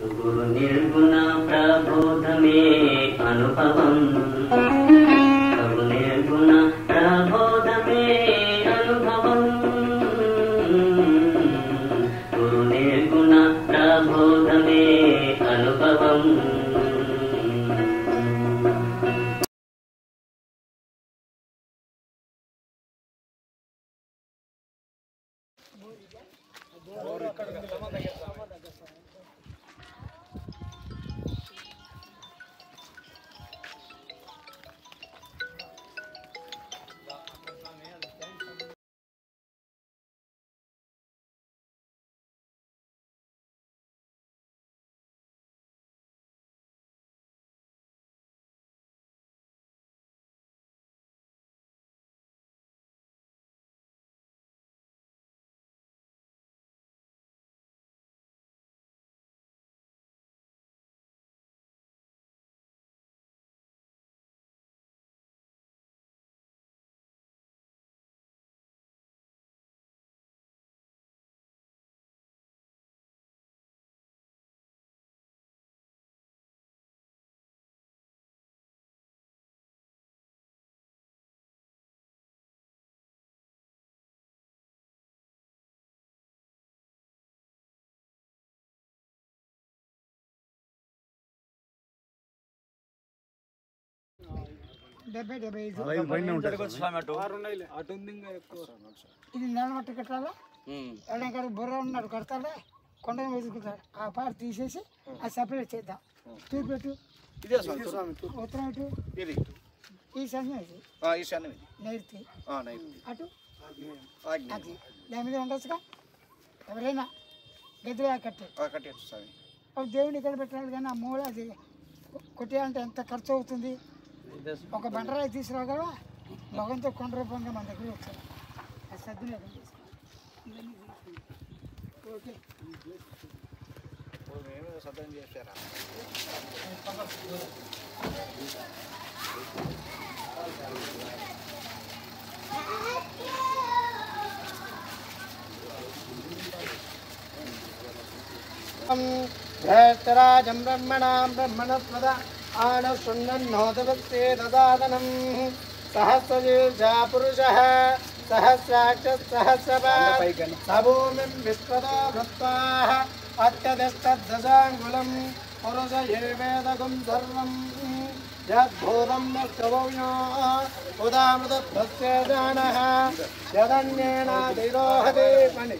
గురు నిర్గుణ ప్రబోధమే అనుభవం గురు నిర్గుణ ప్రబోధమే అనుభవం గురు నిర్గుణ ప్రబోధమే అనుభవం డెబ్బై డెబ్బై ఐదు ఇది నెలమట్టి కట్టాలా ఎడంకాడ బుర్ర ఉన్నాడు కడతాలే కొండ వేసుకుంటాడు ఆ పాట తీసేసి అది సపరేట్ చేద్దాం తూర్పు పెట్టు ఇదే స్వామి ఉత్తరం ఇటు ఇది ఈ సంగతి ఇది ఆ, ఈశాన్యం ఇది నైరుతి ఆ, నైట్ అటు ఆజ్ఞ అది దాని మీద ఉండొచ్చుగా ఎవరైనా గదిలో కట్టే ఆ, కట్టేయచ్చు స్వామి అప్పుడు దేవుని ఇక్కడ పెట్టాలి కానీ ఆ మూల అది కొట్టేయాలంటే ఎంత ఖర్చు అవుతుంది ఒక బండరాయి తీసుకురాగలవా భగవంతో కొండ రూపంగా మన దగ్గర వచ్చారు అది సద్వినియోగం చేసుకో. ఇవన్నీ తీసుకుని. ఓకే మేమే సతం చేశారా జ్యేష్ఠరాజం బ్రహ్మణాం బ్రహ్మణస్పద ఆనశృण्वन्नोदवत्ते ददादनं सहस्रजीर्षा पुरुषः सहस्राक्ष सहस्रपात् सभूमिं विश्वतो भृत्वाः अत्यधिष्ठद्दशाङ्गुलं पुरुष एवेदगुं सर्वं यद्भूतं नष्टभव्यो उदामृतस्य जानः यदन्येनातिरोहते मणि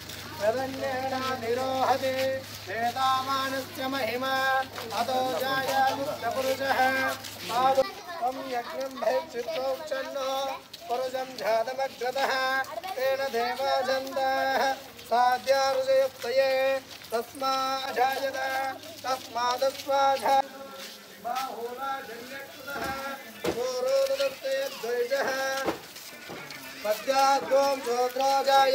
निरोहति वेदामानस्य महिमा अतो जायामुक्तपुरुषः त्वं यज्ञं भैक्षिप्रोक्षन्नो पुरुषं जातमग्रतः तेन देवाजन्ताः साध्यारुषयुक्तये तस्माजायत तस्मादस्वाजा बाहुराजन्यकृतः गोरोदत्ते द्वैजः पद्याद्वं शोद्रोजाय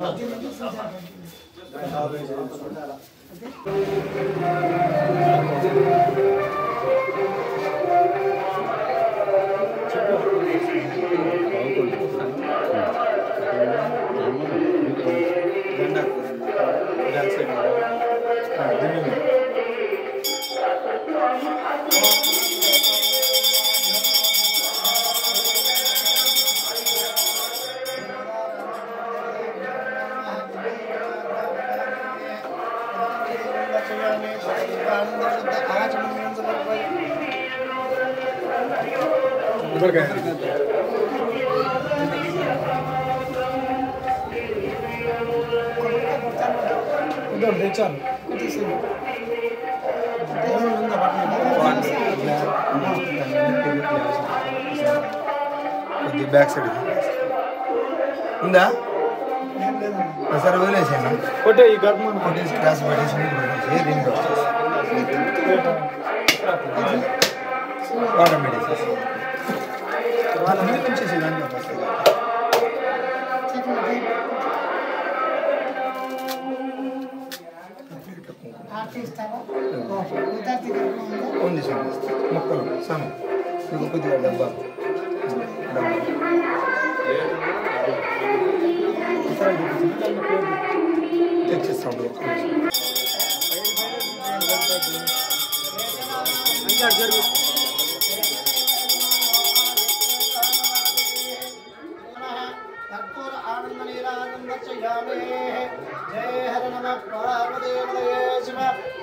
కొద్ది బ్యాక్ సైడ్ ఉందా ఒకసారి వదిలేసాను కొట్టే ఈ గర్భం కొట్టేసి క్లాస్ పెట్టేసి నీళ్ళు పెట్టేసి దీనికి వచ్చేసి వాటర్ పెట్టేసి వాళ్ళ మీద ఉంచేసి దాంట్లో వస్తుంది ఆర్టీ ఇస్తావా విద్యార్థి గర్భం ఉందా ఉంది సార్ మొక్కలు సాము మీకు కొద్దిగా డబ్బా డబ్బా తెచ్చిస్తాం కర్పూర ఆనంద నీరాజం దర్శయామి జయ హర నమ పార్వదేవదయే శివ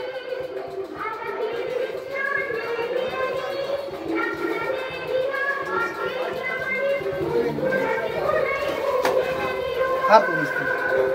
హారతి తీసుకోండి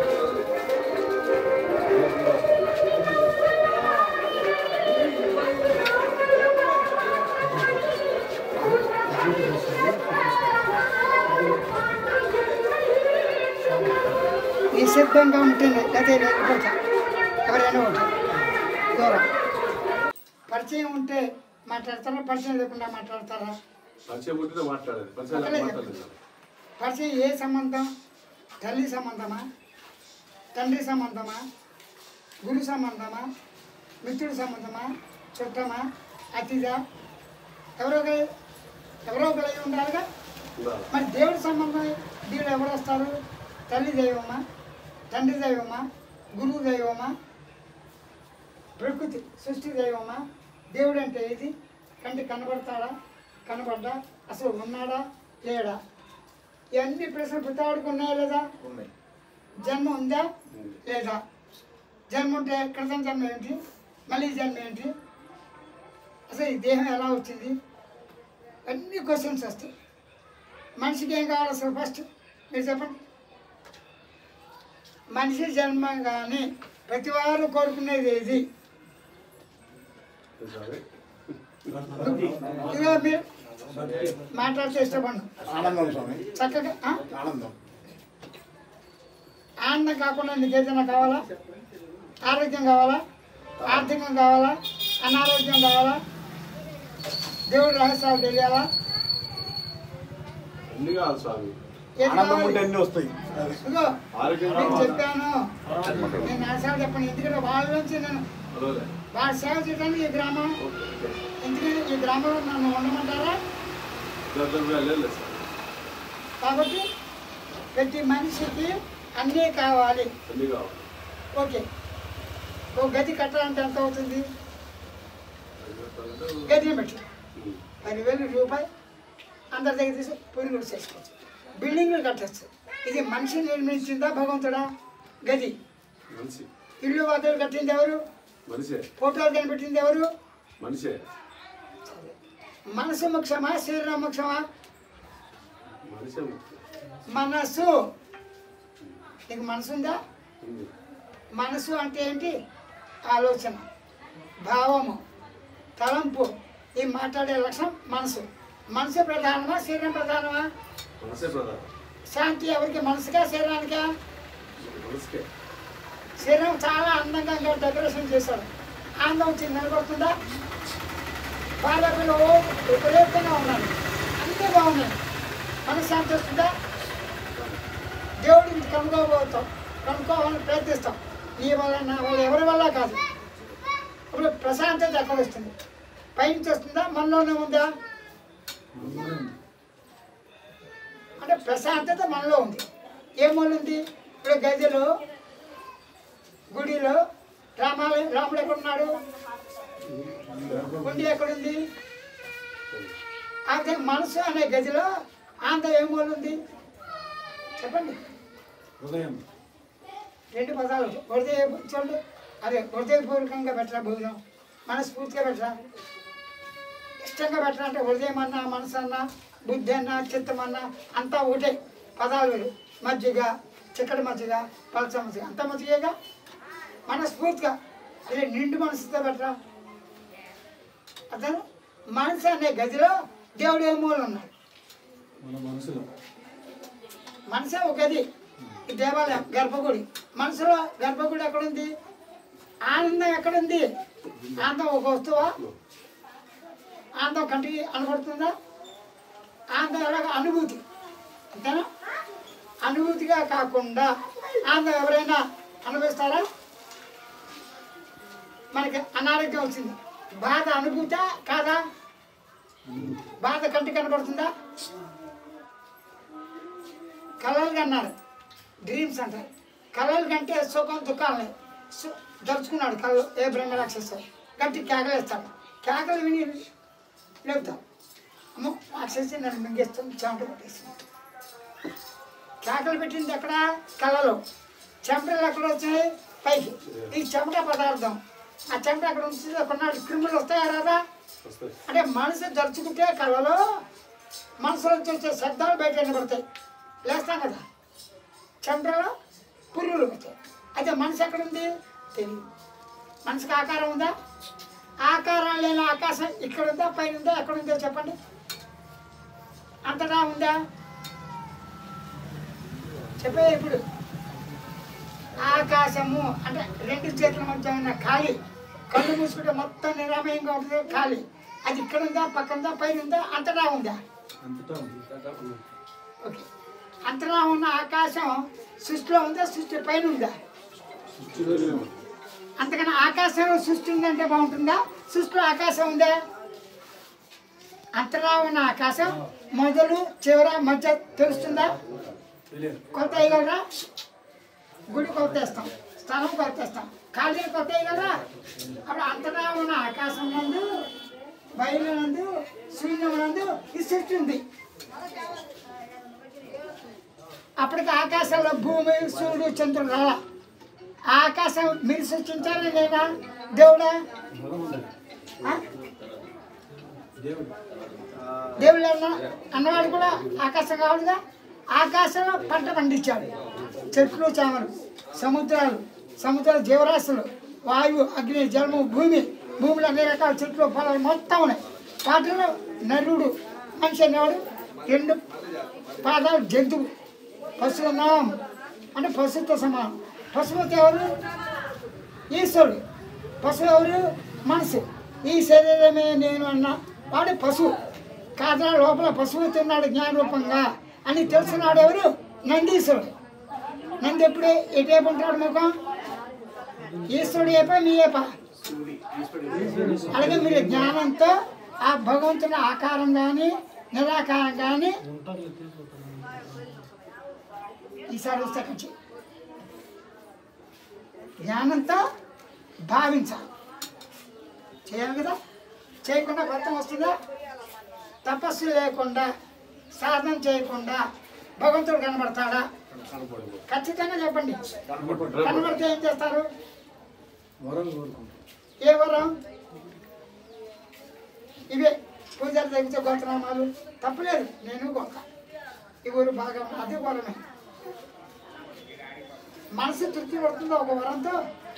నిశ్శబ్దంగా ఉంటేనే అదే లేకపోతే ఎవరైనా ఉంటారు దూరం పరిచయం ఉంటే మాట్లాడతారా పరిచయం లేకుండా మాట్లాడతారా పరిచయం ఉంటేనే మాట్లాడేది పరిచయం లేక అక్కడే మాట్లాడలేదు పరిచయం ఏ సంబంధం తల్లి సంబంధమా తండ్రి సంబంధమా గురు సంబంధమా మిత్రుడి సంబంధమా చుట్టమా అతిథా ఎవరో ఒకరు ఎవరో ఒకరు అయి ఉండాలిగా ఉండాలి. మరి దేవుడి సంబంధం దేవుడు ఎవరు వస్తారు తల్లి దైవమా తండ్రి దైవమా గురువు దైవమా ప్రకృతి సృష్టి దైవమా దేవుడు అంటే ఇది కంటి కనబడతాడా కనబడ్డా అసలు ఉన్నాడా లేడా ఇవన్నీ ప్రశ్నలు ప్రతివాడికి ఉన్నాయా లేదా ఉన్నాయి జన్మ ఉందా లేదా జన్మ ఉంటే క్రితం జన్మ ఏంటి మళ్ళీ జన్మ ఏంటి అసలు ఈ దేహం ఎలా వచ్చింది అన్ని క్వశ్చన్స్ వస్తాయి మనిషికి ఏం కావాలి అసలు ఫస్ట్ మీరు చెప్పండి మనిషి జన్మగానే ప్రతి వారు కోరుకునేది ఏది తెలుసా? ఇదిగో మీరు మాట్లాడితే ఇష్టపడను ఆనందం స్వామి చక్కగా ఆ? ఆనందం ఆనందం కాకుండా నీకు ఏదైనా కావాలా ఆరోగ్యం కావాలా ఆర్థికం కావాలా అనారోగ్యం కావాలా దేవుడి రహస్యాలు తెలియాలా అన్ని కావాలి స్వామి ఏది ఆనందం కావాలి? ఉంటే అన్ని వస్తాయి ఇదిగో ఆరోగ్యం నేను కావాలి చెప్పాను నేను నాసాలు చెప్పాను ఎందుకంటే వాళ్ళ నుంచి నేను పర్వాలే. వాళ్ళ సేవ చేయడానికి ఈ గ్రామం ఓకే, ఓకే. ఎందుకంటే ఈ గ్రామంలో నన్ను ఉండమంటారా ఇద్దరు కూడా లేదు స్వామి కాబట్టి ప్రతి మనిషికి అన్నీ కావాలి అన్ని కావాలి ఓకే ఒక గది కట్టాలంటే ఎంత అవుతుంది ఐదు గదిని బట్టి ఉమ్. పదివేల రూపాయలు అందరి దగ్గర తీసి పురుగులు చేసుకోవచ్చు బిల్డింగ్లు కట్టచ్చు ఇది మనిషి నిర్మించిందా భగవంతుడా గది మనిషి ఇల్లు వాదలు కట్టింది ఎవరు మనిషే ఫోటోలు కనిపెట్టింది ఎవరు మనిషే మనసు ముఖ్యమా శరీరం ముఖ్యమా మనిషే ముఖ్యం. మనసు నీకు మనసు ఉందా ఉంది. మనసు అంటే ఏంటి ఆలోచన భావము తలంపు ఈ మాట్లాడే లక్షణం మనసు మనసు ప్రధానమా శరీరం ప్రధానమా మనసే ప్రధానం శాంతి ఎవరికి మనసుగా శరీరానికా మనసుకే శరీరం చాలా అందంగా ఇంకా డెకరేషన్ చేశారు ఆనందం వచ్చి నిలబడుతుందా భార్య పిల్లలు విపరీతంగా ఉన్నారు అంతే బాగున్నాయి మనసు శాంతి వస్తుందా దేవుడిని కనుక్కోబోతాం కనుక్కోవాలని ప్రయత్నిస్తాం నీ వల్ల నా వల్ల ఎవరి వల్ల కాదు ఇప్పుడు ప్రశాంతత ఎక్కడ వస్తుంది పైనుంచి వస్తుందా మనలోనే ఉందా అంటే ప్రశాంతత మనలో ఉంది ఏ మూల ఉంది ఇప్పుడు గదిలో గుడిలో రామాలయం రాముడు ఎక్కడున్నాడు గుండి ఎక్కడుంది అయితే మనసు అనే గదిలో ఆంధ్ర ఏ మూల ఉంది చెప్పండి హృదయం రెండు పదాలు హృదయ చూడండి అదే హృదయపూర్వకంగా పెట్టరా భోజనం మనస్ఫూర్తిగా పెట్టరా ఇష్టంగా పెట్టరా అంటే హృదయం అన్నా మనసు అన్నా బుద్ధి అన్నా చిత్తం అన్నా అంతా ఒకటే పదాలు వేరు మజ్జిగ చిక్కటి మజ్జిగ పలచ మజ్జిగ అంత మజ్జిగేగా మనస్ఫూర్తిగా ఇది నిండు మనసుతో పెట్టరా అతను మనసు అనే గదిలో దేవుడు ఏ మూల ఉన్నాడు మన మనసులో మనసే ఒక గది ఈ దేవాలయం గర్భగుడి మనసులో గర్భగుడి ఎక్కడుంది ఆనందం ఎక్కడుంది ఆనందం ఒక వస్తువా ఆనందం కంటికి అనబడుతుందా ఆనందం ఎలాగ అనుభూతి అంతేనా అనుభూతిగా కాకుండా ఆనందం ఎవరైనా అనుభవిస్తారా మనకి అనారోగ్యం వచ్చింది బాధ అనుభూత కాదా బాధ కంటికి కనబడుతుందా కళలు కన్నారు డ్రీమ్స్ అంటారు కళలు కంటే సుఖం దుఃఖాలని సు- దరుచుకున్నాడు కళలు ఏ బ్రహ్మ రాక్షసు గట్టి కేకలేస్తాడు కేకలు విని లేపుతాం అమ్మో రాక్షసి నన్ను మింగేస్తుంది చెమట పట్టేస్తుంది కేకలు పెట్టింది ఎక్కడ కళ్ళలో చెమటలు ఎక్కడ వచ్చాయి పైకి ఈ చెమట పదార్థం ఆ చెమట అక్కడ ఉంటుంది కొన్నాళ్ళు క్రిములు వస్తాయా రాదా వస్తాయి అంటే మనసు దరుచుకుంటే కళ్ళలో మనసులో నుంచి వచ్చే శబ్దాలు బయట వినబడతాయి లేస్తాం కదా చెమటలో పురుగులు వస్తాయి అయితే మనసు ఎక్కడ ఉంది తెలియదు మనసుకి ఆకారం ఉందా ఆకారం లేని ఆకాశం ఇక్కడ ఉందా పైన ఉందా ఎక్కడ ఉందో చెప్పండి అంతటా ఉందా చెప్పే ఇప్పుడు ఆకాశము అంటే రెండు చేతుల మధ్య ఉన్న ఖాళీ కళ్ళు మూసుకుంటే మొత్తం నిరామయంగా ఉంటుంది ఖాళీ అది ఇక్కడ ఉందా పక్కన ఉందా పైన ఉందా అంతటా ఉందా అంతటా ఉంది ఓకే అంతటా ఉన్న ఆకాశం సృష్టిలో ఉందా సృష్టి పైన ఉందా సృష్టిలోనే ఉంది. అంతకన్నా ఆకాశంలో సృష్టి ఉందంటే బాగుంటుందా సృష్టిలో ఆకాశం ఉందా అంతటా ఉన్న ఆకాశం మొదలు చివర మధ్య తెలుస్తుందా తెలియదు కొత్త వేయగలరా గుడి కొత్తేస్తాం స్థలం కొత్తేస్తాం ఖాళీ కొత్త వేయగలరా అప్పుడు అంతటా ఉన్న ఆకాశం నందు బయలు నందు శూన్యం నందు ఈ సృష్టి ఉంది అప్పటికి ఆకాశంలో భూమి సూర్యుడు చంద్రుడు రాలా ఆ ఆకాశం మీరు సృష్టించారా లేదా దేవుడా ఆ? దేవుడు దేవుడు అన్న అన్నవాడు కూడా ఆకాశం కావాలిగా ఆకాశంలో పంట పండించాడు చెట్లు చేమలు సముద్రాలు సముద్ర జీవరాశులు వాయువు అగ్ని జలము భూమి భూమిలో అన్ని రకాల చెట్లు పొలాలు మొత్తం ఉన్నాయి వాటిలో నరుడు మనిషి అనేవాడు రెండు పాదాలు జంతువు పశువు నాం అంటే పశువుతో సమానం పశువుతో ఎవరు ఈశ్వరుడు పశువు ఎవరు మనసు ఈ శరీరమే నేను అన్న వాడు పశువు కాదా లోపల పశువు తిన్నాడు జ్ఞానరూపంగా అని తెలుసున్నాడు ఎవరు నందీశ్వరుడు నంది ఎప్పుడు ఎటేపు ఉంటాడు ముఖం ఈశ్వరుడు ఏపా మీ ఏపా అలాగే మీరు జ్ఞానంతో ఆ భగవంతుని ఆకారం కానీ నిరాకారం కానీ ఈసారి వస్తే కొంచెం జ్ఞానంతో భావించాలి చేయాలి కదా చేయకుండా ఫలితం వస్తుందా తపస్సు లేకుండా సాధన చేయకుండా భగవంతుడు కనబడతాడా కనపడదు. ఖచ్చితంగా చెప్పండి కనపడదు. కనబడితే ఏం చేస్తారు వరం కోరుకుంటాం ఏ వరం ఇవే పూజలు తగ్గితే గోత్రనామాలు తప్పలేదు నేను గోత ఈ ఊరు బాగా ఉంది. అది వరమే మనసు తృప్తి పడుతుందో ఒక వరంతో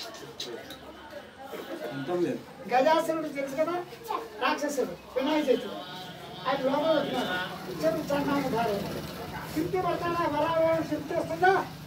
అంతం లేదు గజాసురుడు తెలుసు కదా రాక్షసుడు వినాయక చవితి అది లోపల వచ్చినాడు చెప్పు చన్నాము భార్య తృప్తి పడతాడా వరాలు తృప్తి వస్తుందా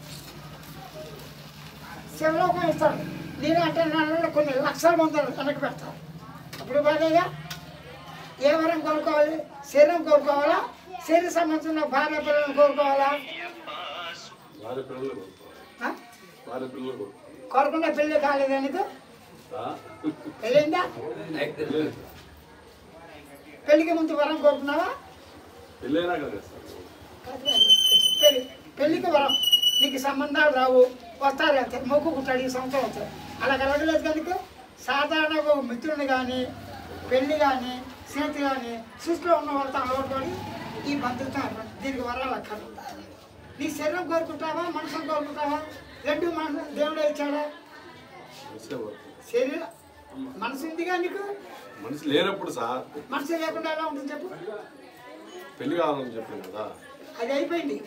శివలోకం ఇస్తాడు నేను అంటే నన్ను కొన్ని లక్షల మంది వెనక్కి పెడతారు అప్పుడు బాగా ఏ వరం కోరుకోవాలి శరీరం కోరుకోవాలా శరీర సంబంధించిన భార్య పిల్లలను కోరుకోవాలా వారి పిల్లలు కొడుకోవాలి. ఆ? వారి పిల్లలు కొడుకోవాలి. కోరకుండా పెళ్ళి కాలేదా నీకు ఆ? పెళ్ళిందా లేదు. పెళ్ళికి ముందు వరం కోరుకున్నావా పెళ్ళైనా కదా సార్ పెళ్లి పెళ్లికి వరం నీకు సంబంధాలు రావు వస్తారు వెళ్తారు మొక్కుకుంటాడు ఈ సంవత్సరం వస్తారు అలా కలగలేదు కనుక సాధారణ ఒక మిత్రుని కానీ పెళ్లి కానీ స్నేహితులు కానీ సృష్టిలో ఉన్న వాళ్ళతో అలవాటుపడి ఈ బంధుత్వం ఏర్పడింది. దీనికి వరాలు అక్కడ నీ శరీరం కోరుకుంటావా మనసును కోరుకుంటావా రెండు మన దేవుడే ఇచ్చాడా మంచిగా కొడుకోవాలి. శరీరం మనసు ఉందిగా నీకు మనిషి లేనప్పుడు సార్ మనసు లేకుండా ఎలా ఉంటుంది చెప్పు పెళ్లి కావాలని చెప్పాను కదా అది అయిపోయింది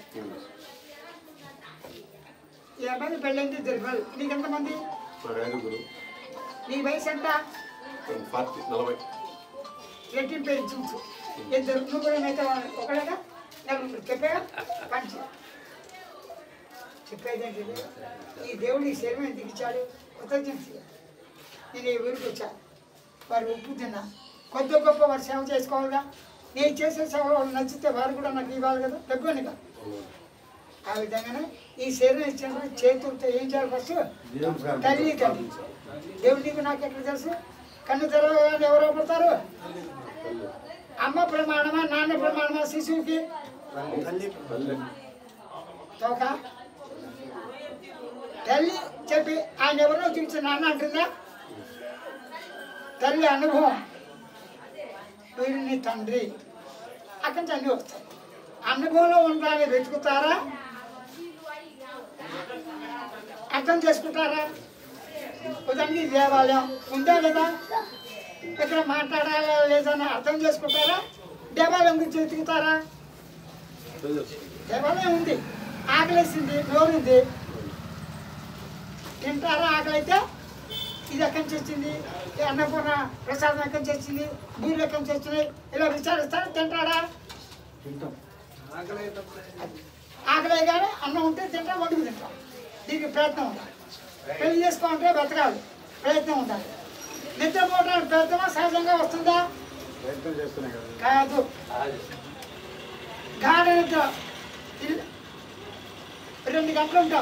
ఈ అబ్బాయి పెళ్ళైంది తెలిపాలి నీకు ఎంతమంది నాకు ఐదుగురు నీ వయసు ఎంత పార్టీ నలభై రెట్టింపు పెంచు ఇద్దరు నువ్వు కూడా మిగతా వాళ్ళు ఒకడేగా నలుగురు చెప్పాగా పంచి చెప్పేది ఏంటిది? ఈ దేవుడు ఈ శరీరం ఎందుకు ఇచ్చాడు కృతజ్ఞత నేను ఈ ఊరికి వచ్చా వారు ఉప్పు తిన్నా కొద్ది గొప్ప వారు సేవ చేసుకోవాలిగా నేను చేసే సేవ వాళ్ళు నచ్చితే వారు కూడా నాకు ఇవ్వాలి కదా తక్కువనిగా ఆ విధంగానే ఈ శరీరం ఇచ్చిన చేతులతో ఏం చేయాలి ఫస్ట్ తల్లి తల్లి దేవుడు నీకు నాకు ఎక్కడ తెలుసు కన్ను తెరవగానే ఎవరు పడతారు అమ్మ ప్రమాణమా నాన్న ప్రమాణమా శిశువుకి తల్లి తోక తల్లి చెప్పి ఆయన ఎవరో చూసి నాన్న అంటుందా తల్లి అనుభవం వీడు నీ తండ్రి అక్కడి నుంచి అన్నీ వస్తాయి అనుభవంలో ఉండాలని వెతుకుతారా అర్థం చేసుకుంటారా ఉదాహరణకి ఈ దేవాలయం ఉందా లేదా ఇక్కడ మాట్లాడాలా లేదా అని అర్థం చేసుకుంటారా దేవాలయం గురించి వెతుకుతారా దేవాలయం ఉంది ఆకలేసింది నోరుంది తింటారా ఆకలి అయితే ఇది ఎక్కడి నుంచి వచ్చింది ఈ అన్నపూర్ణ ప్రసాదం ఎక్కడి నుంచి వచ్చింది బూరెలు ఎక్కడి నుంచి వచ్చినాయి ఇలా విచారిస్తారా తింటాడా ఆకలి కానీ అన్నం ఉంటే తింటాం వండుకు తింటాం దీనికి ప్రయత్నం ఉండాలి పెళ్లి చేసుకోవాలంటే బ్రతకాలి ప్రయత్నం ఉండాలి నిద్రపోవడానికి ప్రయత్నమా సహజంగా వస్తుందా కాదు గాఢ నిద్ర ఇల్లు- రెండు గంటలు ఉంటాం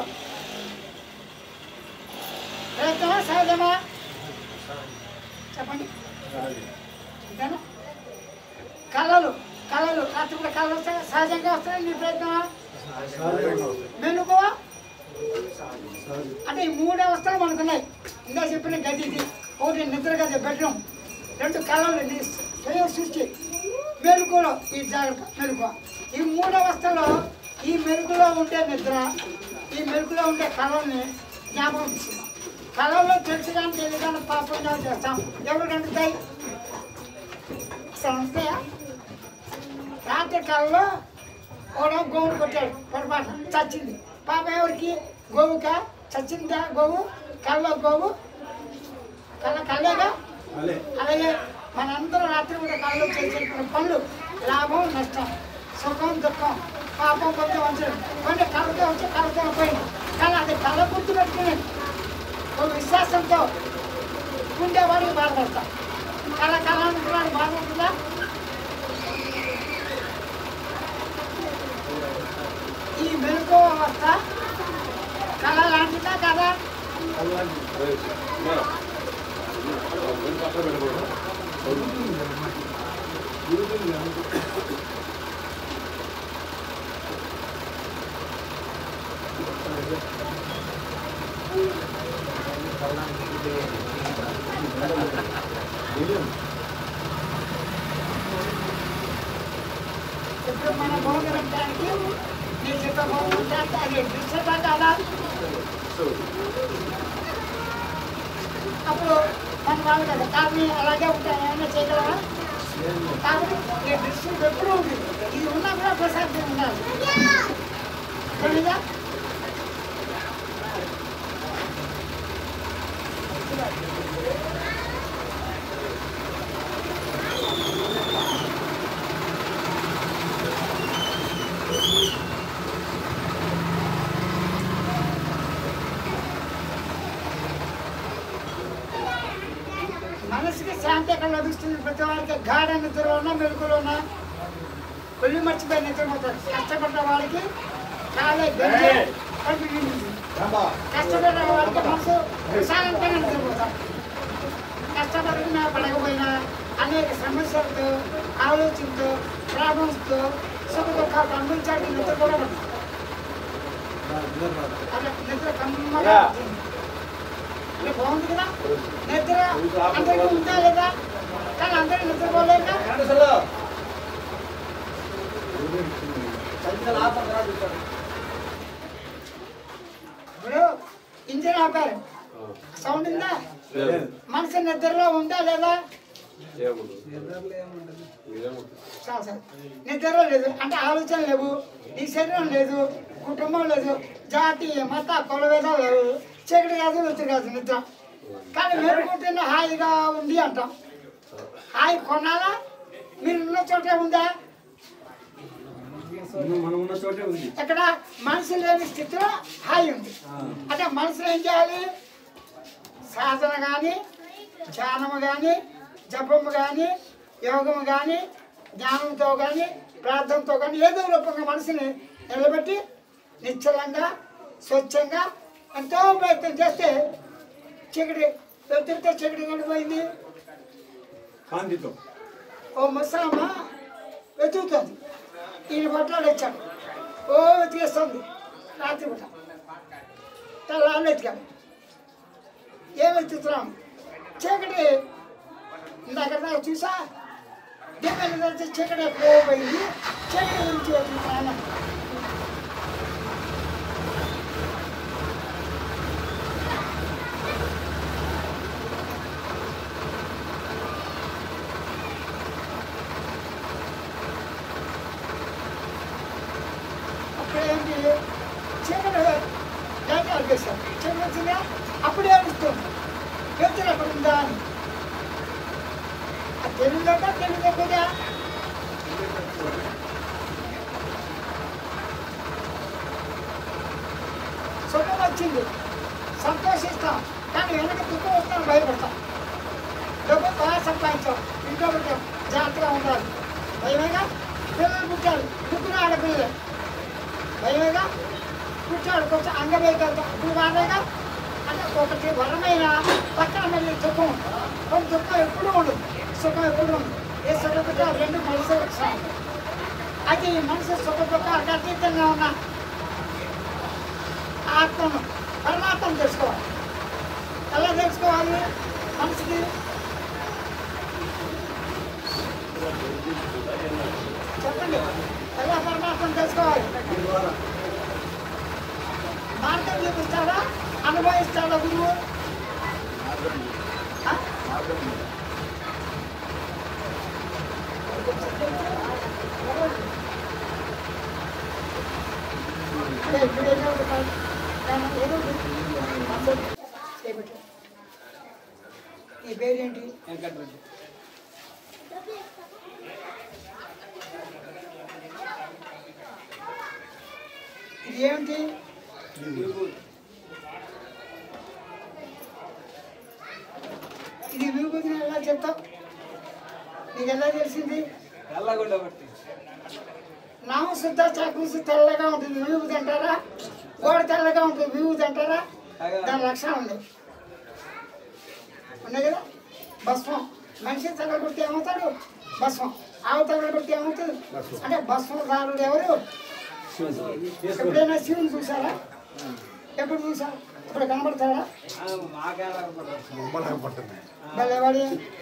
ప్రయత్నమా సహజమా చెప్పండి అంతేనా కళలు కళలు రాత్రిపూట కళలు వస్తాయి సహజంగా వస్తాయి నీ ప్రయత్నమా మెలుకువా అంటే ఈ మూడు అవస్థలు మనకు ఉన్నాయి ఇందా చెప్పిన గది ఇది ఒకటి నిద్ర గది బెడ్రూమ్ రెండు కళలు నీ స్వయం సృష్టి మెలుకులో ఈ జాగ్రత్త మెలుకువ ఈ మూడు అవస్థలో ఈ మెలుకులో ఉండే నిద్ర ఈ మెలుకులో ఉండే కళల్ని జ్ఞాపకం తీసుకున్నాం కళల్లో తెలుసుగానే తెలియగానే పాపం చేస్తాం ఎవరు కంటుతాయి అసలు ఉంటాయా రాత్రి కాలంలో ఓడో గోవును కొట్టాడు పొరపాటు చచ్చింది పాప ఎవరికి గోవుక చచ్చిందా గోవు కళ్ళలో గోవు కళ్ళ కళ్ళేగా అలాగే మనందరం రాత్రి కూడా కళ్ళు చేసేటువంటి పనులు లాభం నష్టం సుఖం దుఃఖం పాపం కొంచెం వంచడం కొన్ని కళ్ళతో వచ్చి కళ్ళతో పోయింది కానీ అది కళ్ళ గుర్తు పెట్టుకుని ఒక విశ్వాసంతో ఉండేవాడికి బాధపడతాం కళ కళ అనుకున్నాడు బాధపడుతుందా ఈ మెలకు అవస్థ కళ లాంటిదా కదా ఇప్పుడు మన భోగడానికి నీ చెప్పే భోగం అది డిస్టర్బ్ కాదా అప్పుడు మన వాళ్ళు కదా కానీ అలాగే ఉంటాయి ఏమైనా చేయగలరా కాబట్టి ఈ దృష్టి ఎప్పుడు ఉంది ఇది ఉన్నా కూడా ప్రశాంతం ఉండాలి తెలీదా మనసుకి శాంతి ఎక్కడ లభిస్తుంది ప్రతి వారికి గాఢ నిద్ర ఉన్నా మెలుగులు ఉన్నా కొల్లి మర్చిపోయి నిద్రపోతారు కష్టపడ్డ వాడికి కాలే గంజే కడుపు నిండుతుంది. కష్టపడ్డ వాడికి మనసు ప్రశాంతంగా నిద్రపోతారు కష్టపడినా పడకపోయినా అనేక సమస్యలతో ఆలోచనతో ప్రాబ్లమ్స్తో సుఖ దుఃఖాలు అనుభవించాలి నిద్ర కూడా పడదు. అదే నిద్ర కమ్మగా ఉంటుంది. ఇది బాగుంది కదా నిద్ర అందరికీ ఉందా లేదా కానీ అందరూ నిద్రపోలేక ఇప్పుడు ఇంజిన్ ఆపారు సౌండ్ ఉందా మనసు నిద్రలో ఉందా లేదా చాలు సార్ నిద్ర లేదు అంటే ఆలోచన లేవు నీ శరీరం లేదు కుటుంబం లేదు జాతి మత కొలవేదాలు లేవు చీకటి కాదు వెతురు కాదు నిద్ర కానీ మేలుకుంటున్న హాయిగా ఉంది అంటాం హాయి కొనాలా మీరు ఉన్న చోటే ఉందా మనం ఉన్న చోటే ఉంది ఎక్కడ మనసు లేని స్థితిలో హాయి ఉంది అంటే మనసులో ఏం చేయాలి సాధన కానీ ధ్యానము కానీ జపము కానీ యోగము కానీ జ్ఞానంతో కానీ ప్రార్థనతో కానీ ఏదో రూపంగా మనసుని నిలబెట్టి నిశ్చలంగా స్వచ్ఛంగా ఎంతో ప్రయత్నం చేస్తే చీకటి వెతురితో చీకటి గడిపోయింది కాంతితో ఓ ముసలమ్మ వెతుకుతుంది ఈయన పట్టాడు వచ్చాడు ఓ వెతికేస్తుంది రాత్రి పూట తెల్లాళ్ళు వెతికాము ఏం వెతుకుతున్నాం చీకటి ఇందాక దాకా చూసా దీని మీద చీకటి పోయింది చీకటి నుంచి వచ్చిన ప్రాణం అప్పుడేంటి చీకటి లేక అడిగేశారు చీకటి వచ్చిందా అప్పుడే అడుగుతుంది వెళ్తున్నా అక్కడ ఉందా అని ఆ తెలుగులోక తెలుగు కూడా సుఖం వచ్చింది సంతోషిస్తాం కానీ వెనక దుఃఖం వస్తాం భయపడతాం డబ్బు బాగా సంపాదించాం ఇంట్లో పెట్టాం జాగ్రత్తగా ఉండాలి భయమేగా పిల్లలు పుట్టారు ముగ్గురు ఆడపిల్లలే భయమేగా పుట్టాడు కొంచెం అంగవేయగలుగుతాం ఇప్పుడు వాడేగా అంటే ఒకటి వరమైన పక్కన మళ్ళీ దుఃఖం ఉంటుంది ఒక దుఃఖం ఎప్పుడూ ఉండదు సుఖం ఎప్పుడు ఉండదు ఏ సుఖ దుఃఖాలు రెండు మనసు లక్షణాలు అది ఈ మనసు సుఖ దుఃఖాలకు అతీతంగా ఉన్న ఆత్మను పరమాత్మను తెలుసుకోవాలి ఎలా తెలుసుకోవాలి మనసుకి చెప్పండి ఎలా పరమాత్మను తెలుసుకోవాలి మార్గం చూపిస్తాడా అనుభవిస్తాడా గురువు ఆ? అదే ఇప్పుడు ఏదో ఒకటి కాదు. కానీ ఏదో ఒకటి. అసలు చేపట్టు. ఈ పేరేంటి ఇది ఏమిటి ఇది విభూతిని ఎలా చెప్తావు నీకు ఎలా తెలిసింది నామ శుద్ధ చాకూసి తెల్లగా ఉంటుంది విభూతి అంటారా గోడ తెల్లగా ఉంటుంది విభూతి అంటారా దాని లక్షణం ఉంది ఉన్నాయి కదా భస్మం మనిషి తగలబెట్టి ఏమవుతాడు భస్మం ఆవు తగలబెట్టి ఏమవుతుంది అంటే భస్మదారుడు ఎవరు ఎప్పుడైనా శివుని చూసారా ఎప్పుడు చూసారా ఇప్పుడు కనబడతాడా భలేవాడి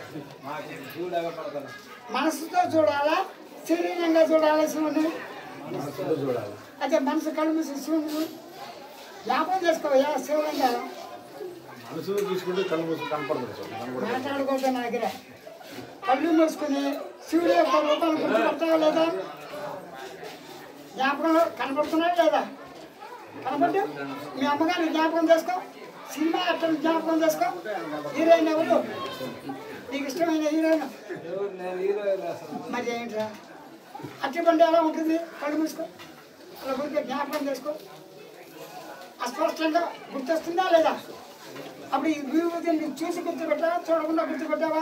మనసుతో చూడాలా శరీరంగా చూడాలా శివుని అదే మనసు కళ్ళు మూసి శివుని జ్ఞాపకం చేసుకోవయ్యా శివలింగా మనసు చూసుకుంటే కళ్ళు మూసి కనపడుతుంది సార్ కనపడదు మాట్లాడుకోవద్దు నా దగ్గర కళ్ళు మూసుకుని శివుడి యొక్క రూపాన్ని గుర్తుపడతావా లేదా జ్ఞాపకంలో కనపడుతున్నాడు లేదా కనపడ్డు మీ అమ్మగారిని జ్ఞాపకం చేసుకో సినిమా యాక్టర్ జ్ఞాపకం చేసుకో హీరోయిన్ ఎవరు నీకు ఇష్టమైన హీరోయిన్ మరి ఏంట్రా అట్టి బండి ఎలా ఉంటుంది కళ్ళు మూసుకో అలా గురికి జ్ఞాపకం చేసుకో అస్పష్టంగా గుర్తొస్తుందా లేదా అప్పుడు ఈ విభూతిని చూసి గుర్తుపెట్టావా చూడకుండా గుర్తుపెట్టావా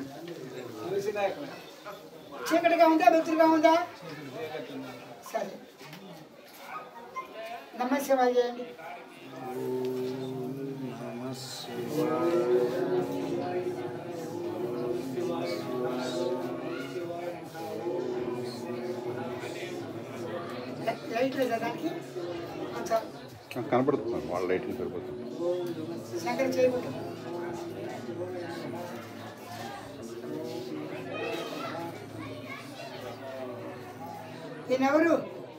చీకటిగా ఉందా వెతురుగా ఉందా సరే నమశివాయ చేయండి లై- లైట్ లేదా దానికి కొంచెం కనపడుతుంది వాళ్ళ లైటింగ్ సరిపోతుంది శంకర్ చేయకూడదు ఈయనెవరు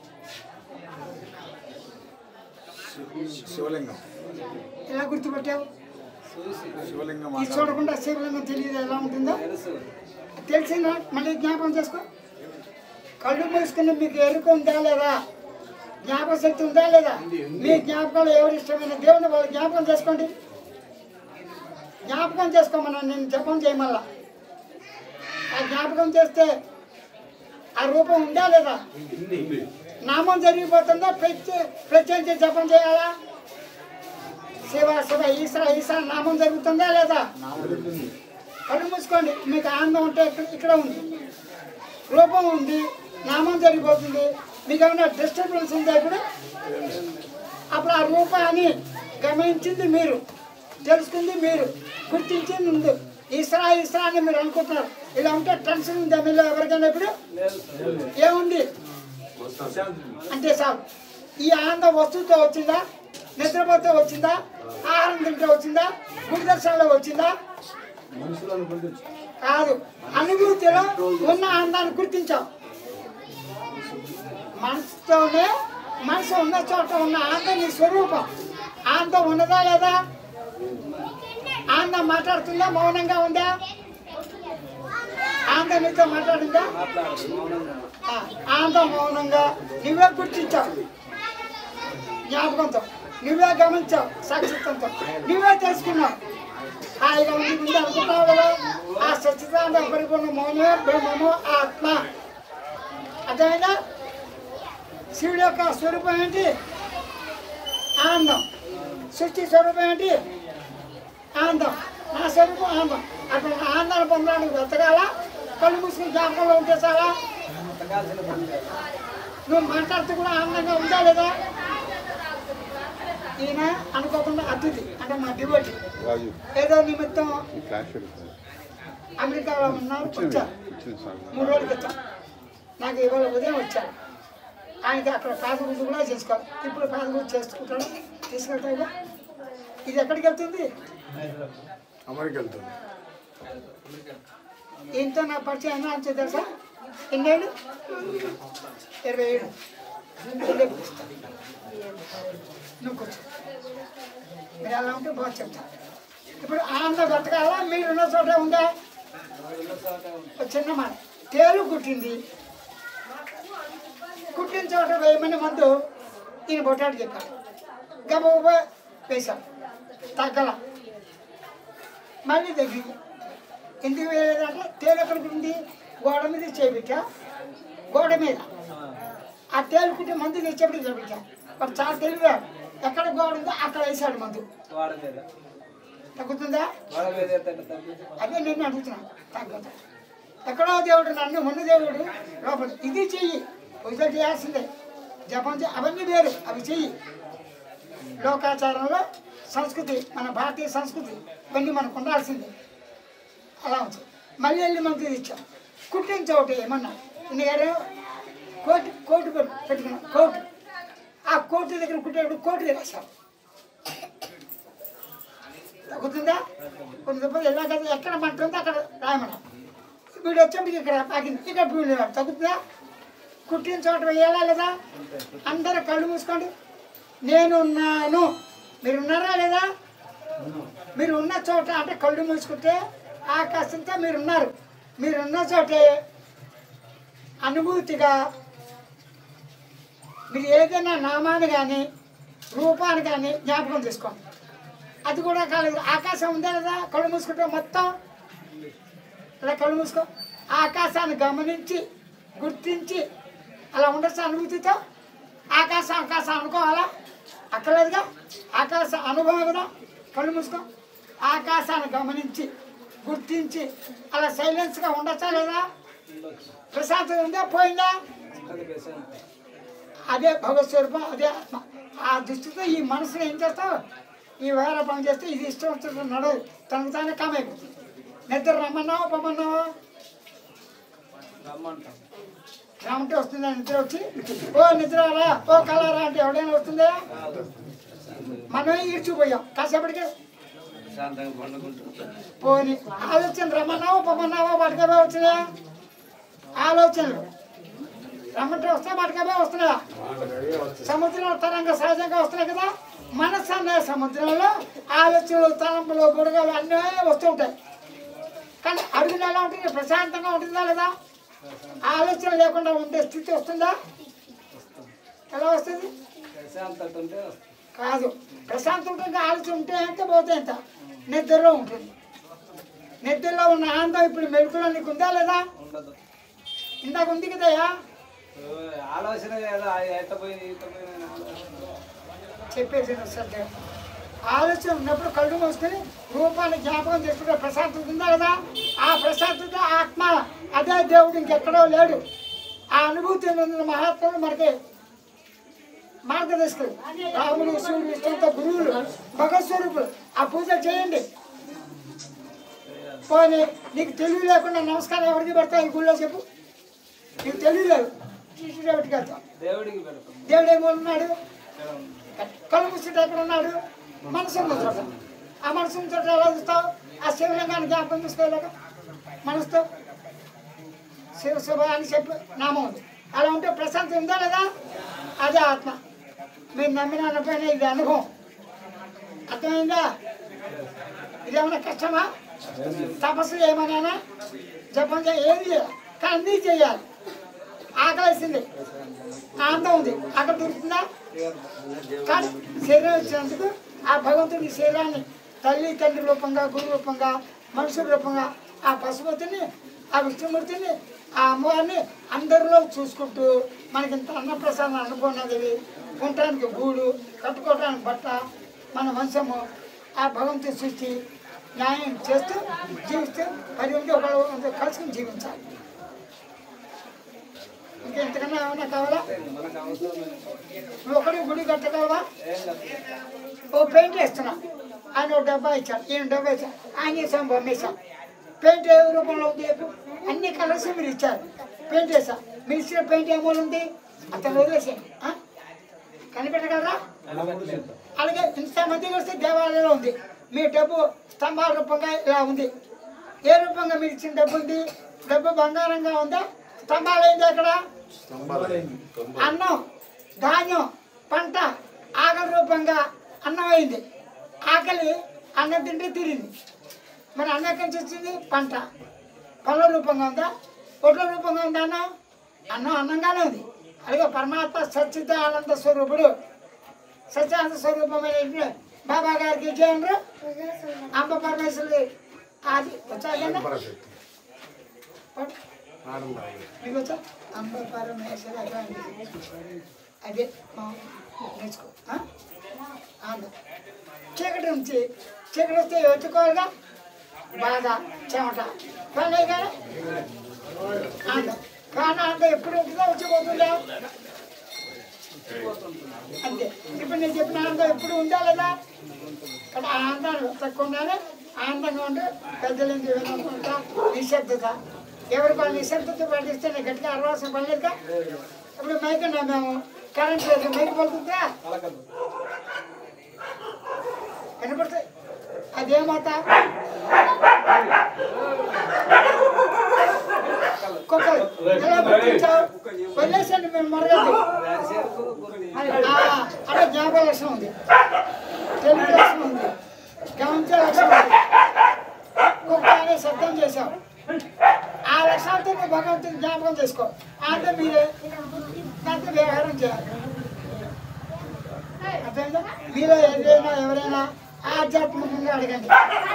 శివలింగం ఎలా గుర్తుపట్టావు శివలింగం ఇది చూడకుండా శివలింగం తెలియదు ఎలా ఉంటుందో తెలిసిందా మళ్ళీ జ్ఞాపకం చేసుకో కళ్ళు మూసుకుని మీకు ఎరుక ఉందా లేదా జ్ఞాపక శక్తి ఉందా లేదా మీ జ్ఞాపకాలు ఎవరు ఇష్టమైన దేవుని వాళ్ళు జ్ఞాపకం చేసుకోండి జ్ఞాపకం చేసుకోమన్నా నేను జపం చేయమల్లా ఆ జ్ఞాపకం చేస్తే ఆ రూపం ఉందా లేదా నామం జరిగిపోతుందా ప్రత్యే ప్రత్యేకించి జపం చేయాలా శివ శివ ఈశ్వర ఈశ్వర నామం జరుగుతుందా లేదా కళ్ళు మూసుకోండి మీకు ఆనందం ఉంటే ఇక్కడ ఇక్కడ ఉంది రూపం ఉంది నామం జరిగిపోతుంది మీకు ఏమైనా డిస్టర్బెన్స్ ఉందా ఇప్పుడు అప్పుడు ఆ రూపాన్ని గమనించింది మీరు తెలుసుకుంది మీరు గుర్తించింది ఉంది ఈశ్వర ఈశ్వర అని మీరు అనుకుంటున్నారు ఇలా ఉంటే టెన్షన్ ఉందా మీలో ఎవరికైనా ఇప్పుడు ఏముంది అంటే సార్ ఈ ఆనందం వస్తువుతో వచ్చిందా నిద్రపోతే వచ్చిందా ఆహారం తింటే వచ్చిందా గుడి దర్శనంలో వచ్చిందా మనుషులు అనుకుంటే కాదు అనుభూతిలో ఉన్న ఆనందాన్ని గుర్తించావు మనసుతోనే మనసు ఉన్న చోట ఉన్న ఆనందం నీ స్వరూపం ఆనందం ఉన్నదా లేదా ఆనందం మాట్లాడుతుందా మౌనంగా ఉందా ఆనందం నీతో మాట్లాడిందా ఆ, ఆనందం మౌనంగా నువ్వే గుర్తించావు జ్ఞాపకంతో నువ్వే గమనించావు సాక్షిత్వంతో నువ్వే తెలుసుకున్నావు హాయిగా ఉంది ఉంది అనుకుంటావు కదా ఆ సచ్చిదానంద పరిపూర్ణ మౌనమే బ్రహ్మము ఆత్మ అర్థమైందా శివుడి యొక్క స్వరూపం ఏంటి ఆనందం సృష్టి స్వరూపం ఏంటి ఆనందం నా స్వరూపం ఆనందం అక్కడ ఆనందాన్ని పొందడానికి వెతకాలా కళ్ళు మూసుకుని జ్ఞాపకంలో ఉంటే చాలా నువ్వు మాట్లాడుతూ కూడా ఆనందంగా ఉందా లేదా ఈయన అనుకోకుండా అతిథి అంటే మా డివోటి రాజు ఏదో నిమిత్తం ఈ ఫ్లాష్ పెడతాను అమెరికాలో ఉన్నారు వచ్చారు వచ్చింది సార్ మూడు రోజుల క్రితం నాకు ఇవాళ ఉదయం వచ్చారు ఆయనకి అక్కడ పాదపూజ కూడా చేసుకోవాలి ఇప్పుడు పాదపూజ చేసుకుంటాడు తీసుకెళ్తాడు ఇది ఎక్కడికి వెళ్తుంది అమెరికా వెళ్తుంది ఈయనతో నా పరిచయం అయినా అని తెలుసా ఎన్నేళ్ళు ఇరవై ఏడు ఇరవై పిలుస్తా. నువ్వు కూర్చో మీరు ఎలా ఉంటే బాగా చెప్తా ఇప్పుడు ఆనంద బతకాలా మీరున్న చోట ఉందా ఒక చిన్న మాట తేలు కుట్టింది కుట్టిన చోట వేయమని మందు ఈయన బొట్టాడు చెప్పాడు గబగబ వేశాం తగ్గల మళ్ళీ తగ్గింది ఎందుకు వేయలేదంటే తేలు ఎక్కడికి ఉంది గోడ మీద చేపెట్టా గోడ మీద ఆ తేలు కుట్టి మందు తెచ్చేప్పుడు చేపెట్టా వాడు చాలా తెలివిగా ఎక్కడ గోడ ఉందో అక్కడ వేసాడు మందు వాడ మీద తగ్గుతుందా వాడ మీద ఎత్తండి తగ్గి అదే నేను అడుగుతున్నాను తగ్గదు ఎక్కడో దేవుడు నన్ను మన దేవుడు లోపల ఇది చెయ్యి పూజ చేయాల్సిందే జపం చే అవన్నీ వేరు అవి చెయ్యి లోకాచారంలో సంస్కృతి మన భారతీయ సంస్కృతి ఇవన్నీ మనకు ఉండాల్సిందే అలా ఉంది మళ్ళీ వెళ్ళి మనకి ఇచ్చాం కుట్టిన చోట ఏమన్నా నేను కోటి కోటి పెట్టు- పెట్టుకున్నాం కోటి ఆ కోటి దగ్గర కుట్టేటప్పుడు కోటి రాశాం తగ్గుతుందా కొన్ని దెబ్బలు ఎలా కదా ఎక్కడ మంట ఉందో అక్కడ రాయమన్నాం వీడు వచ్చేప్పటికి ఇక్కడ పాకింది ఇక్కడ వీడు తగ్గుతుందా కుట్టిన చోట వేయాలా లేదా అందరూ కళ్ళు మూసుకోండి నేనున్నాను మీరు ఉన్నారా లేదా మీరు ఉన్న చోట అంటే కళ్ళు మూసుకుంటే ఆకాశంతో మీరు ఉన్నారు మీరు ఉన్న చోటే అనుభూతిగా మీరు ఏదైనా నామాన్ని కానీ రూపాన్ని కానీ జ్ఞాపకం తీసుకోండి అది కూడా కాలేదు ఆకాశం ఉందా లేదా కళ్ళు మూసుకుంటే మొత్తం ఇలా కళ్ళు మూసుకో ఆకాశాన్ని గమనించి గుర్తించి అలా ఉండొచ్చు అనుభూతితో ఆకాశం ఆకాశం అనుకోవాలా అక్కర్లేదుగా ఆకాశ అనుభవం కదా కళ్ళు మూసుకో ఆకాశాన్ని గమనించి గుర్తించి అలా సైలెన్స్గా ఉండొచ్చా లేదా ప్రశాంతత ఉందా పోయిందా అది ప్రశాంతం అదే భగవత్ స్వరూపం అదే ఆత్మ ఆ దృష్టితో ఈ మనసులో ఏం చేస్తావు ఈ వేర పని చేస్తే ఇది ఇష్టం వచ్చినట్టు నడవదు తనకు తానే కామైపోతుంది నిద్ర రమ్మన్నావా పొమ్మన్నావా రమ్మంటాం రామంటే వస్తుందా నిద్ర వచ్చి ఓ నిద్ర రా ఓ కలరా అంటే ఎవడైనా వస్తుందా మనమే ఈడ్చిపోయాం కాసేపటికి ప్రశాంతంగా పండుకుంటాం పోని ఆలోచన రమ్మన్నావా పొమ్మన్నావా వాటికవే వచ్చినాయా ఆలోచనలు రమ్మంటే వస్తా వాటికవే వస్తున్నాయా సముద్రంలో తరంగ సహజంగా వస్తున్నాయి కదా మనస్సు అనే సముద్రంలో ఆలోచనలు తలంపులు బుడగలు అన్నీ వస్తూ ఉంటాయి కానీ అడుగులు ఎలా ఉంటుంది ప్రశాంతంగా ఉంటుందా లేదా ఆలోచన లేకుండా ఉండే స్థితి వస్తుందా ఎలా వస్తుంది ప్రశాంతత ఉంటే వస్తుంది కాదు ప్రశాంతంగా ఆలోచన ఉంటే ఎంత పోతే ఎంత నిద్రలో ఉంటుంది నిద్రలో ఉన్న ఆనందం ఇప్పుడు మెడుకులో నీకు ఉందా లేదా ఉండదు ఇందాక ఉంది కదయ్యా ఓ, ఆలోచన కదా ఎట్ట పోయి ఈత పోయి అని ఆలోచన చెప్పేసి సత్యం ఆలోచన ఉన్నప్పుడు కళ్ళు మూసుకొని రూపాన్ని జ్ఞాపకం చేసుకుంటే ప్రశాంతత ఉందా కదా ఆ ప్రశాంతత ఆత్మ అదే దేవుడు ఇంకెక్కడో లేడు ఆ అనుభూతి ఉన్న మహాత్ములు మనకి మార్గదర్శకులు రాముడు శివుడు విష్ణువుతో గురువులు భగవత్ స్వరూపులు ఆ పూజ చేయండి పోనీ నీకు తెలివి లేకుండా నమస్కారం ఎవరికి పెడతావు ఈ గుళ్ళో చెప్పు నీకు తెలివి లేదు టీటీడీ వెళ్తావు దేవుడికి పెడతాం దేవుడు ఏమో ఉన్నాడు ఇక్కడ ఉంది. కళ్ళు మూసుకుంటే ఎక్కడ ఉన్నాడు మనసు ఉన్న చోట ఆ మనసు ఉన్న చోట ఎలా చూస్తావు ఆ శివలింగాన్ని జ్ఞాపకం చేసుకోలేక మనసుతో శివ శుభ అని చెప్పి నామం ఉంది అలా ఉంటే ప్రశాంతి ఉందా లేదా అదే ఆత్మ మీరు నమ్మిన అనపోయినా ఇది అనుభవం అర్థమైందా ఇదేమన్నా కష్టమా తపస్సు చేయమన్నా జపం చేయ ఏది చేయాలి కానీ అన్నీ చేయాలి ఆకలేసింది ఆనందం ఉంది అక్కడ దొరుకుతుందా కానీ శరీరం ఇచ్చినందుకు ఆ భగవంతుడి శరీరాన్ని తల్లి తండ్రి రూపంగా గురు రూపంగా మనుషుల రూపంగా ఆ పశుపతిని ఆ విష్ణుమూర్తిని ఆ అమ్మవారిని అందరిలో చూసుకుంటూ మనకి ఇంత అన్నప్రసాదం అనుకున్నది ఉండటానికి గూడు కట్టుకోవడానికి బట్ట మన వంశము ఆ భగవంతుడి సృష్టి న్యాయం చేస్తూ జీవిస్తూ పది మంది ఒకళ్ళు కలుసుకుని జీవించాలి ఇంకా ఇంతకన్నా ఏమైనా కావాలా మనకు అవసరం లేదు. నువ్వు ఒకటి గుడి కట్టగలవా ఏం కాదు. ఓ పెయింట్ వేస్తున్నా ఆయన ఒక డబ్బా ఇచ్చాడు ఈయన డబ్బా ఇచ్చాడు ఆయన చేసాం బొమ్మేసాం పెయింట్ ఏ రూపంలో ఉంది చెప్పు అన్ని కలర్స్ మీరు ఇచ్చారు పెయింట్ వేసా మీరు ఇచ్చిన పెయింట్ ఏమో ఉంది అతను వదిలేసాను కనిపెట్టగలరా కనబడలేదు. అలాగే ఇంతమంది వస్తే దేవాలయంలో ఉంది మీ డబ్బు స్తంభాల రూపంగా ఇలా ఉంది ఏ రూపంగా మీరు ఇచ్చిన డబ్బు ఉంది డబ్బు బంగారంగా ఉందా స్తంభాలు అయింది అక్కడ అన్నం ధాన్యం పంట ఆకలి రూపంగా అన్నం అయింది ఆకలి అన్నం తింటే తిరిగింది మరి అన్నం ఎక్కడి నుంచి వచ్చింది పంట పళ్ళ రూపంగా ఉందా పొట్ల రూపంగా ఉందా అన్నం అన్నం అన్నంగానే ఉంది అలాగే పరమాత్మ సచ్చిత ఆనంద స్వరూపుడు సత్యానంద స్వరూపమైన బాబా గారికి విజయంలో అంబ పరమేశ్వరుడు అది వచ్చాక మీకు వచ్చా అంబ పరమేశ్వర అదే మా నేర్చుకో ఆ? ఆంధ్ర చీకటి నుంచి చీకటి వస్తే ఎత్తుకోవాలిగా బాధ చెమట కానీ కానీ ఆంధ్ర కానీ అంత ఎప్పుడు ఉంటుందో వచ్చిపోతుందా అంతే ఇప్పుడు నేను చెప్పిన ఆనందం ఎప్పుడు ఉందా లేదా కానీ ఆ ఆనందాలు తక్కువ ఉండాలి ఆనందంగా ఉండి పెద్దల నుంచి వినకుండా నిశ్శబ్దత ఎవరి వాళ్ళు నిశ్శబ్దత పాటిస్తే నేను గట్టిగా అరవాల్సిన పని లేదుగా ఇప్పుడు మైక్ మేము కరెంట్ లేదు మైక్ పడుతుందా పలకద్దు. వినపడుతుంది అదేమవుతా కుక్కలు ఎలా పుట్టించావు వదిలేసండి మేము మరగద్దు దాని చేరుకు గురిని. అక్కడ జ్ఞాపక లక్షణం ఉంది తెలుగు లక్షణం ఉంది గమనించే లక్షణం ఉంది కుక్క అనే శబ్దం చేశావు ఆ లక్షణాలతో నువ్వు భగవంతుని జ్ఞాపకం చేసుకో అంటే మీరే దాంతో వ్యవహారం చేయాలి అర్థమైందా మీలో ఏదైనా ఎవరైనా ఆధ్యాత్మికంగా అడగండి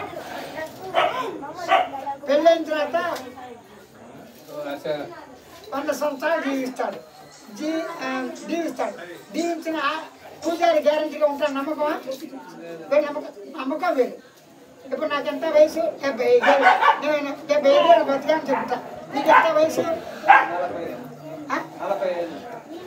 పెళ్ళైన తర్వాత అచ్చా. వంద సంవత్సరాలు జీవిస్తాడు జీ ఆ, జీవిస్తాడు జీవించిన ఆ పూజారి గ్యారంటీగా ఉంటాడు నమ్మకమా వేరే నమ్మకం నమ్మకం వేరు ఇప్పుడు నాకు ఎంత వయసు డెబ్బై ఐదేళ్ళు నేను డెబ్బై ఐదేళ్ళు బతికాను చెప్తా నీకు ఎంత వయసు నలభై ఆ? నలభై ఐదు.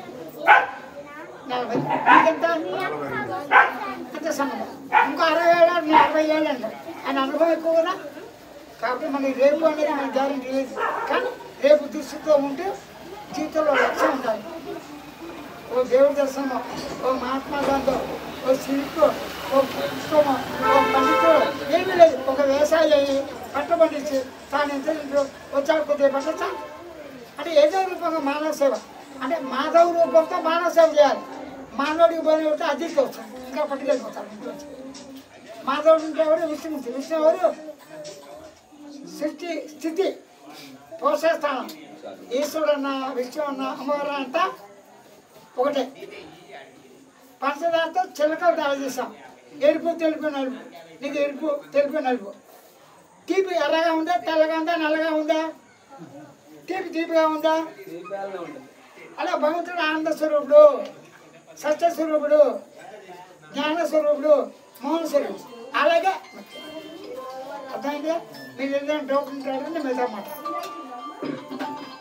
నలభై నీకెంత అంత సంబంధం ఇంకో అరవై ఏళ్ళు నేను అరవై ఏళ్ళు అంట ఆయన అనుభవం ఎక్కువ కదా కాబట్టి మనకి రేపు అనేది మనకి గ్యారంటీ లేదు కానీ రేపు దృష్టితో ఉంటే జీవితంలో లక్ష్యం ఉండాలి ఓ దేవుడి దర్శనమో ఓ మహాత్మా గాంధీ ఓ శిల్పో ఓ పుస్తకమో ఓ పండితుడు ఏమీ లేదు ఒక వ్యవసాయి అయ్యి పంట పండించి తాను ఎంత ఇంట్లో వచ్చాక కొద్దిగా పండించా అంటే ఏదో రూపంగా మానవ సేవ అంటే మాధవ రూపంతో మానవ సేవ చేయాలి మానవుడికి పోయిన పెడితే అధిక వస్తుంది ఇంకా పట్టుకెళ్ళిపోతారు ఇంట్లోంచి మాధవుడు ఉంటే ఎవరు విష్ణుమూర్తి విష్ణు ఎవరు సృష్టి స్థితి పోషేస్తానం ఈశ్వరుడు అన్న విష్ణు అన్న అమ్మవారు అంతా ఒకటే పంచదారతో చిలకలు తయారు చేసాం ఎరుపు తెలుపు నలుపు నీకు ఎరుపు తెలుపు నలుపు తీపి ఎర్రగా ఉందా తెల్లగా ఉందా నల్లగా ఉందా తీపి తీపిగా ఉందా దీపాలనే ఉంటుంది. అలా భగవంతుడు ఆనంద స్వరూపుడు సత్య స్వరూపుడు జ్ఞాన స్వరూపుడు మౌన స్వరూపుడు అలాగే అర్థమైందా మీరు ఏదైనా డౌట్ ఉంటారంటే మిగతా మాట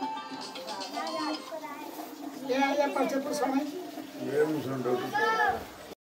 ఏ చెప్పాలి చెప్పు స్వామి ఏం డౌట్